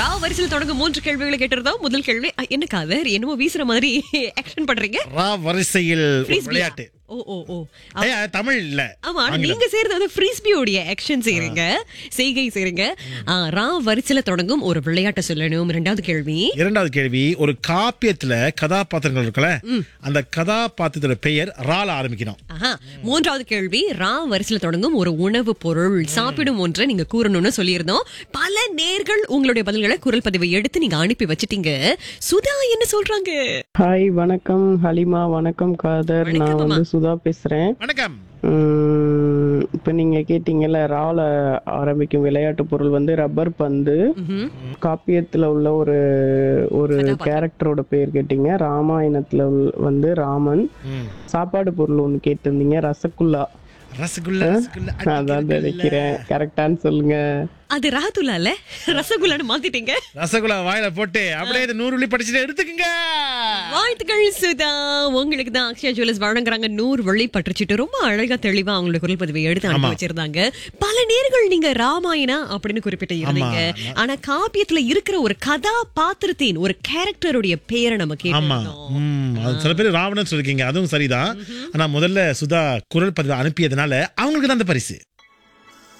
ரா வரிசையில் தொடங்கும் மூன்று கேள்விகளை கேட்டிருந்தோம் முதல் கேள்வி அ, என்ன காதர் என்னமோ வீசுற மாதிரி ஆக்ஷன் பண்றீங்க ரா வரிசையில் ஒரு Frisbee-ஆ? விளையாட்டு ஓ ஓ ஓ ஏய், அது தமிழ் இல்ல ஆமா ஆனா ஆங்கிலம். நீங்க செய்யறது வந்து ஃப்ரீஸ்பியோடைய ஆக்ஷன் செய்றீங்க செய்கை செய்றீங்க ஆ, ரா வரிசையில தொடங்கும் ஒரு விளையாட்டை சொல்லணும் இரண்டாவது கேள்வி இரண்டாவது கேள்வி ஒரு காப்பியத்துல கதாபாத்திரங்கள் இருக்குல்ல அந்த கதாபாத்திரத்தோட பெயர் ரால ஆரம்பிக்கணும் ஆஹா மூன்றாவது கேள்வி ரா வரிசையில தொடங்கும் ஒரு உணவு பொருள் சாப்பிடும் ஒன்றை நீங்க கூறணும்னு சொல்லியிருந்தோம் பல நேர்கள் உங்களுடைய பதில்களை குரல் பதிவை எடுத்து நீங்க அனுப்பி வச்சிட்டீங்க சுதா என்ன சொல்றாங்க ஹாய் வணக்கம் ஹலிமா வணக்கம் காதர் வணக்கம், நான் வந்து சுதா பேசுறேன் வணக்கம் உம், இப்ப நீங்க கேட்டீங்கல்ல ரால ஆரம்பிக்கும் விளையாட்டு பொருள் வந்து ரப்பர் பந்து ம்ஹும். காப்பியத்துல உள்ள ஒரு ஒரு கதாபாத்திரம். கேரக்டரோட பேர் கேட்டீங்க ராமாயணத்துல உள்ள- வந்து ராமன் ம். சாப்பாடு பொருள் ஒண்ணு கேட்டிருந்தீங்க ரசகுல்லா ரசகுல்லா ரசகுல்லா நான் தான் அடிக்கிறதுல. நினைக்கிறேன் கரெக்டான்னு சொல்லுங்க அது ராத்துலா இல்ல ரசகுல்லான்னு மாத்திட்டீங்க ரசகுல்லா வாயில போட்டு அப்படியே இது நூறு வெள்ளி படிச்சுட்டு எடுத்துக்கங்க வாழ்த்துக்கள் சுதா உங்களுக்கு தான் அக்ஷயா ஜுவல்லர்ஸ் வழங்குறாங்க நூறு வெள்ளி பற்றுச்சிட்டு ரொம்ப அழகா தெளிவா அவங்களுடைய குரல் பதிவை எடுத்து அனுப்பி ஆமா. வச்சிருந்தாங்க பல நேர்கள் நீங்க ராமாயணா அப்படின்னு குறிப்பிட்டு இருந்தீங்க ஆனா காப்பியத்துல இருக்கிற ஒரு கதாபாத்திரத்தின் ஒரு கேரக்டருடைய பேரை நம்ம ஆமா கேட்டோம் ம், அது சில பேர் ராவணன் சொல்லிருக்கீங்க அதுவும் சரிதான் ஆனா முதல்ல சுதா குரல் பதிவு அனுப்பியதுனால அவங்களுக்கு தான் அந்த பரிசு